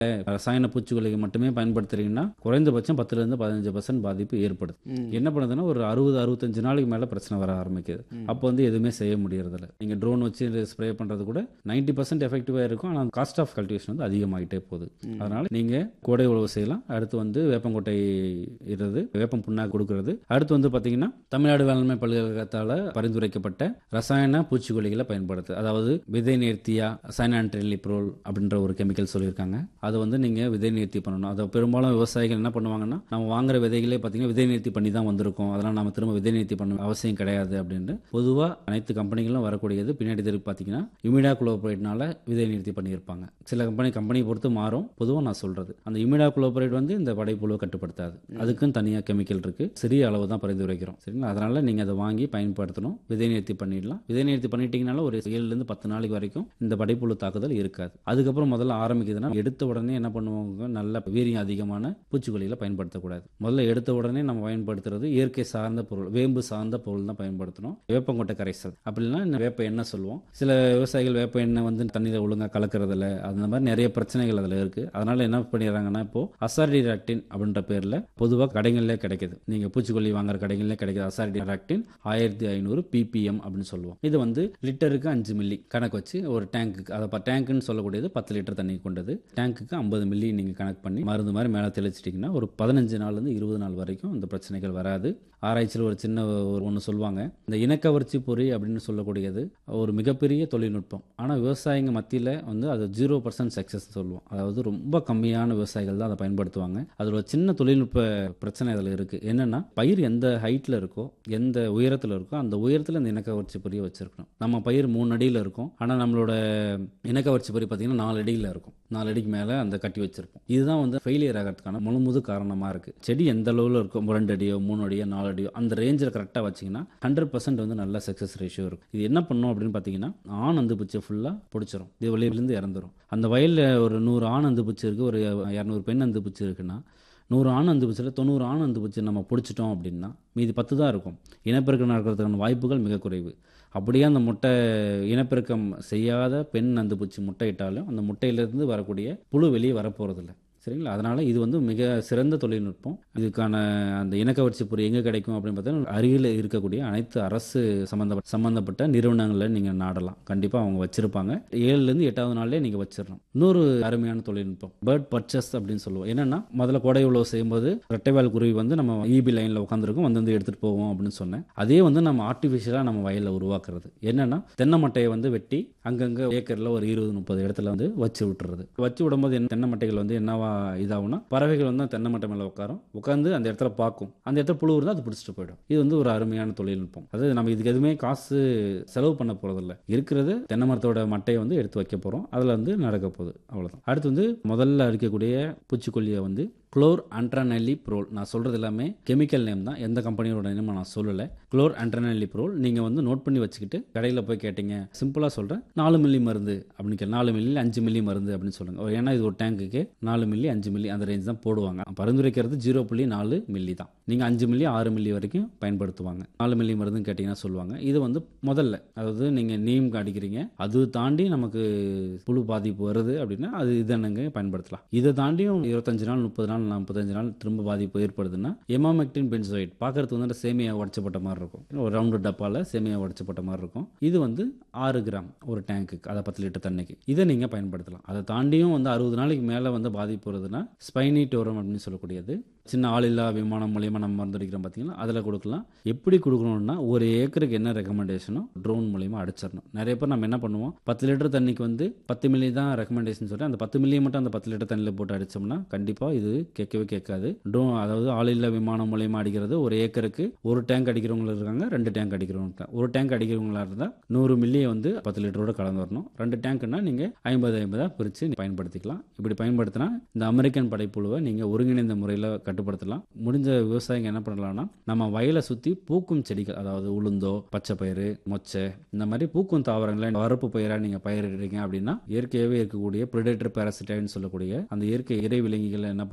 ரசாயன பூச்சிக்கொல்லியை மட்டுமே பயன்படுத்துறீங்கன்னா குறைந்தபட்சம் பத்துல இருந்து பதினஞ்சு பர்சன்ட் பாதிப்பு ஏற்படுது என்ன பண்ணுதுன்னா ஒரு அறுபது அறுபத்தஞ்சு நாளைக்கு மேல பிரச்சனை வர ஆரம்பிக்குது அப்போ வந்து எதுவுமே செய்ய முடியறதில்ல நீங்க ட்ரோன் வச்சு ஸ்ப்ரே பண்றது கூட நைன்டி பர்சன்ட் எஃபெக்டிவா இருக்கும் ஆனால் காஸ்ட் ஆஃப் கல்டிவேஷன் வந்து அதிகமாகிட்டே போகுது அதனால நீங்க கோடை உழவு செய்யலாம் அடுத்து வந்து வேப்பங்கொட்டை இடுறது வேப்பம் புண்ணாக்கு கொடுக்கறது அடுத்து வந்து பாத்தீங்கன்னா தமிழ்நாடு வேளாண்மை பல்கலைக்கழகத்தால பரிந்துரைக்கப்பட்ட ரசாயன பூச்சிக்கொல்லிகளை பயன்படுத்து அதாவது விதை நேர்த்தியா சைனான்ட்ரிலிப்ரோல் அப்படின்ற ஒரு கெமிக்கல் சொல்லியிருக்காங்க அதை வந்து நீங்க விதை நேர்த்தி பண்ணணும் அதை பெரும்பாலும் விவசாயிகள் என்ன பண்ணுவாங்கன்னா நம்ம வாங்குற விதைகளே பார்த்தீங்கன்னா விதை நேர்த்தி பண்ணி தான் வந்திருக்கோம் அதெல்லாம் நம்ம திரும்ப விதை நேர்த்தி பண்ண அவசியம் கிடையாது அப்படின்னு பொதுவாக அனைத்து கம்பெனிகளும் வரக்கூடியது பின்னாடி திருப்பி பார்த்தீங்கன்னா இமிடா குளோபரேட்னால விதை நிறுத்தி பண்ணியிருப்பாங்க சில கம்பெனி கம்பெனி பொறுத்து மாறும் பொதுவாக நான் சொல்றது அந்த இமிடா குளோபரேட் வந்து இந்த படைப்புழுவை கட்டுப்படுத்தாது அதுக்குன்னு தனியாக கெமிக்கல் இருக்கு சிறிய அளவு தான் பரிந்துரைக்கிறோம் சரிங்களா அதனால நீங்க அதை வாங்கி பயன்படுத்தணும் விதை நிறுத்தி பண்ணிடலாம் விதை நிறுத்தி பண்ணிட்டீங்கனால ஒரு ஏழுலேருந்து பத்து நாளைக்கு வரைக்கும் இந்த படைப்புழு தாக்குதல் இருக்காது அதுக்கப்புறம் முதல்ல ஆரம்பிக்குதுன்னா எடுத்த உடனே என்ன பண்ணுவாங்க நல்ல வீரியம் அதிகமான பூச்சிக்கொல்லிகளை பயன்படுத்தக்கூடாது முதல்ல எடுத்த உடனே நம்ம பயன்படுத்துறது இயற்கை சார்ந்த பொருள் வேம்பு சார்ந்த பொருள் தான் பயன்படுத்தணும் வேப்பங்கொட்டை கரைசல் அப்படின்னா இந்த வேப்ப எண்ணெய் சொல்லுவோம் சில விவசாயிகள் வேப்ப எண்ணெய் வந்து தண்ணியில் ஒழுங்கா கலக்கறதில்ல அந்த மாதிரி நிறைய பிரச்சனைகள் அதில் இருக்கு அதனால என்ன பண்ணிடுறாங்கன்னா இப்போ அசாரிடாக்டின் அப்படின்ற பேர்ல பொதுவாக கடைகளிலே கிடைக்குது நீங்க பூச்சிக்கொல்லி வாங்குற கடைகளிலே கிடைக்குது அசாரிடாக்டின் ஆயிரத்தி ஐநூறு பிபிஎம் அப்படின்னு சொல்லுவோம் இது வந்து லிட்டருக்கு அஞ்சு மில்லி கணக்கு வச்சு ஒரு டேங்க்குக்கு அதை டேங்க்குன்னு சொல்லக்கூடியது பத்து லிட்டர் தண்ணி கொண்டது டேங்க்குக்கு ஐம்பது மில்லி நீங்க கணக்கு பண்ணி மருந்து மாதிரி மேலே தெளிச்சிட்டிங்கன்னா ஒரு பதினஞ்சு நாள்லேருந்து இருபது நாள் வரைக்கும் இந்த பிரச்சனைகள் வராது ஆராய்ச்சியில் ஒரு சின்ன ஒரு ஒன்று சொல்லுவாங்க இந்த இனக்கவர்ச்சி பொறி அப்படின்னு சொல்லக்கூடியது ஒரு மிகப்பெரிய தொழில்நுட்பம் ஆனால் விவசாயிங்க மத்தியில் வந்து அது ஜீரோ பர்சன்ட் சக்ஸஸ் சொல்லுவோம் அதாவது ரொம்ப கம்மியான விவசாயிகள் தான் அதை பயன்படுத்துவாங்க அதில் ஒரு சின்ன தொழில்நுட்ப பிரச்சனை அதில் இருக்குது என்னென்னா பயிர் எந்த ஹைட்டில் இருக்கோ எந்த உயரத்தில் இருக்கோ அந்த உயரத்தில் இந்த இனக்கவர்ச்சி பொறியை வச்சிருக்கணும் நம்ம பயிர் மூணு அடியில் இருக்கும் ஆனால் நம்மளோட இனக்கவர்ச்சி பொறி பார்த்தீங்கன்னா நாலு அடியில் இருக்கும் நாலு அடிக்கு மேலே அந்த கட்டி வச்சிருப்போம் இதுதான் வந்து ஃபெயிலியர் ஆகிறதுக்கான முழுமுது காரணமாக இருக்குது செடி எந்த அளவில் இருக்கும் ரெண்டு அடியோ மூணு அடியோ நாலு அடியோ அந்த ரேஞ்சில் கரெக்டாக வச்சிங்கன்னா ஹண்ட்ரட் பர்சன்ட் வந்து நல்ல சக்ஸஸ் ரேஷியோ இருக்கும் இது என்ன பண்ணும் அப்படின்னு பார்த்தீங்கன்னா ஆண் அந்து பூச்சி ஃபுல்லாக பிடிச்சிரும் இது வெளியிலேருந்து இறந்துரும் அந்த வயலில் ஒரு நூறு ஆண் அந்து பூச்சி இருக்குது ஒரு இரநூறு பெண் அந்து பூச்சி இருக்குன்னா நூறு ஆண் அந்து பூச்சியில் தொண்ணூறு ஆண் அந்து பூச்சி நம்ம பிடிச்சிட்டோம் அப்படின்னா மீதி பத்து தான் இருக்கும் இனப்பெருக்கம் நடக்கிறதுக்கான வாய்ப்புகள் மிக குறைவு அப்படியே அந்த முட்டை இனப்பெருக்கம் செய்யாத பெண் அந்து பூச்சி முட்டையிட்டாலும் அந்த முட்டையிலிருந்து வரக்கூடிய புழு வெளியே வரப்போகிறதில்ல சரிங்களா அதனால இது வந்து மிக சிறந்த தொழில்நுட்பம் இதுக்கான அந்த இனக்கவர்ச்சி பொறி எங்கே கிடைக்கும் அப்படின்னு பார்த்தீங்கன்னா அருகில் இருக்கக்கூடிய அனைத்து அரசு சம்பந்தப்பட்ட சம்பந்தப்பட்ட நிறுவனங்களில் நீங்கள் நாடலாம் கண்டிப்பாக அவங்க வச்சிருப்பாங்க ஏழுலேருந்து எட்டாவது நாள்லேயே நீங்கள் வச்சிடணும் இன்னொரு அருமையான தொழில்நுட்பம் பேர்ட் பர்ச்சஸ் அப்படின்னு சொல்லுவோம் என்னன்னா முதல்ல கோடை உழவு செய்யும்போது ரெட்டைவால் குருவி வந்து நம்ம இபி லைனில் உட்காந்துருக்கும் வந்து வந்து எடுத்துகிட்டு போவோம் அப்படின்னு சொன்னேன் அதே வந்து நம்ம ஆர்டிஃபிஷியலாக நம்ம வயலில் உருவாக்குறது என்னன்னா தென்னை மட்டையை வந்து வெட்டி அங்கங்கே ஏக்கரில் ஒரு இருபது முப்பது இடத்துல வந்து வச்சு விட்டுறது வச்சு விடும்போது என்ன தென்னை மட்டைகள் வந்து என்னவா இதாகும்னா பறவைகள் வந்து தென்னை மட்டை மேலே உட்காரும் உட்காந்து அந்த இடத்துல பார்க்கும் அந்த இடத்துல புழு இருந்தால் அது பிடிச்சிட்டு போயிடும் இது வந்து ஒரு அருமையான தொழில்நுட்பம் அதாவது நம்ம இதுக்கு எதுவுமே காசு செலவு பண்ண போகிறதில்ல இருக்கிறது தென்னை மரத்தோட மட்டையை வந்து எடுத்து வைக்க போகிறோம் அதில் வந்து நடக்க போகுது அவ்வளோதான் அடுத்து வந்து முதல்ல அடிக்கக்கூடிய பூச்சிக்கொல்லியை வந்து குளோர் அண்ட்ரானல்லி ப்ரோல் நான் சொல்கிறது எல்லாமே கெமிக்கல் நேம் தான் எந்த கம்பெனியோட நேம் நான் சொல்லலை குளோர் அண்ட்ரானல்லி ப்ரோல் நீங்கள் வந்து நோட் பண்ணி வச்சுக்கிட்டு கடையில் போய் கேட்டீங்க சிம்பிளாக சொல்கிறேன் நாலு மில்லி மருந்து அப்படின்னு கேட்க நாலு மில்லி அஞ்சு மில்லி மருந்து அப்படின்னு சொல்லுங்கள் ஏன்னா இது ஒரு டேங்குக்கு நாலு மில்லி அஞ்சு மில்லி அந்த ரேஞ்ச் தான் போடுவாங்க பரிந்துரைக்கிறது ஜீரோ புள்ளி நாலு மில்லி தான் நீங்கள் அஞ்சு மில்லி ஆறு மில்லி வரைக்கும் பயன்படுத்துவாங்க நாலு மில்லி மருந்துன்னு கேட்டிங்கன்னா சொல்லுவாங்க இது வந்து முதல்ல அதாவது நீங்கள் நீம் அடிக்கிறீங்க அது தாண்டி நமக்கு புழு பாதிப்பு வருது அப்படின்னா அது இதனங்க பயன்படுத்தலாம் இதை தாண்டியும் இருபத்தஞ்சு நாள் முப்பது நாள் நாற்பத்தஞ்சு நாள் திரும்ப பாதிப்பு ஏற்படுதுன்னா எமாமெக்டின் பென்சோயிட் பார்க்கறதுக்கு வந்து சேமியா உடச்சப்பட்ட மாதிரி இருக்கும் ஒரு ரவுண்டு டப்பாவில் சேமியா உடச்சப்பட்ட மாதிரி இருக்கும் இது வந்து ஆறு கிராம் ஒரு டேங்க்குக்கு அதை பத்து லிட்டர் தண்ணிக்கு இதை நீங்கள் பயன்படுத்தலாம் அதை தாண்டியும் வந்து அறுபது நாளைக்கு மேலே வந்து பாதிப்பு வருதுன்னா ஸ்பைனிட்டோரம் அப்படின்னு சொல்லக்கூடியது சின்ன ஆளில்லா விமானம் மூலியமா நம்ம மருந்தடிக்கிறோம் பார்த்தீங்கன்னா அதில் கொடுக்கலாம் எப்படி கொடுக்கணும்னா ஒரு ஏக்கருக்கு என்ன ரெக்கமெண்டேஷனோ ட்ரோன் மூலியமா அடிச்சிடணும் நிறைய பேர் நம்ம என்ன பண்ணுவோம் பத்து லிட்டர் தண்ணிக்கு வந்து பத்து மில்லி தான் ரெக்கமெண்டேஷன் சொல்லி அந்த பத்து மில்லியை மட்டும் அந்த பத்து லிட்டர் தண்ணியில் போட்டு அடிச்சோம்னா கண்டிப்பாக இது கேட்கவே கேட்காது ட்ரோன் அதாவது ஆளில்லா விமானம் மூலியமா அடிக்கிறது ஒரு ஏக்கருக்கு ஒரு டேங்க் அடிக்கிறவங்க இருக்காங்க ரெண்டு டேங்க் அடிக்கிறவங்க இருக்காங்க ஒரு டேங்க் அடிக்கிறவங்களா இருந்தால் நூறு மில்லியை வந்து பத்து லிட்டரோட கலந்து வரணும் ரெண்டு டேங்க்னா நீங்கள் ஐம்பது ஐம்பதாக பிரித்து பயன்படுத்திக்கலாம் இப்படி பயன்படுத்தினா இந்த அமெரிக்கன் படைப்புழுவை நீங்கள் ஒருங்கிணைந்த முறையில் கட்டுப்படுத்தலாம் முடிஞ்ச விவசாயிங்க என்ன பண்ணலாம்னா நம்ம வயலை சுற்றி பூக்கும் செடிகள் அதாவது உளுந்தோ பச்சை பயிறு மொச்சை இந்த மாதிரி பூக்கும் தாவரங்களை வரப்பு பயிராக நீங்கள் பயிரிடுறீங்க அப்படின்னா இயற்கையாகவே இருக்கக்கூடிய ப்ரிடேட்டர் பேரசிட்டைன்னு சொல்லக்கூடிய அந்த இயற்கை இறை விலங்கிகள் என்ன பண்ணும்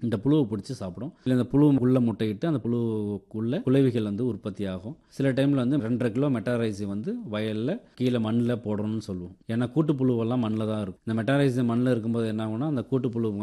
இந்த புழுவை பிடிச்சி சாப்பிடும் இல்லை இந்த புழு உள்ள முட்டையிட்டு அந்த புழுவுக்குள்ள குளவிகள் வந்து உற்பத்தி ஆகும் சில டைமில் வந்து ரெண்டரை கிலோ மெட்டாரைசி வந்து வயலில் கீழே மண்ணில் போடணும்னு சொல்லுவோம் ஏன்னா கூட்டுப்புழுவெல்லாம் மண்ணில் தான் இருக்கும் இந்த மெட்டாரைசி மண்ணில் இருக்கும்போது என்ன ஆகும்னா அந்த கூட்டுப்புழு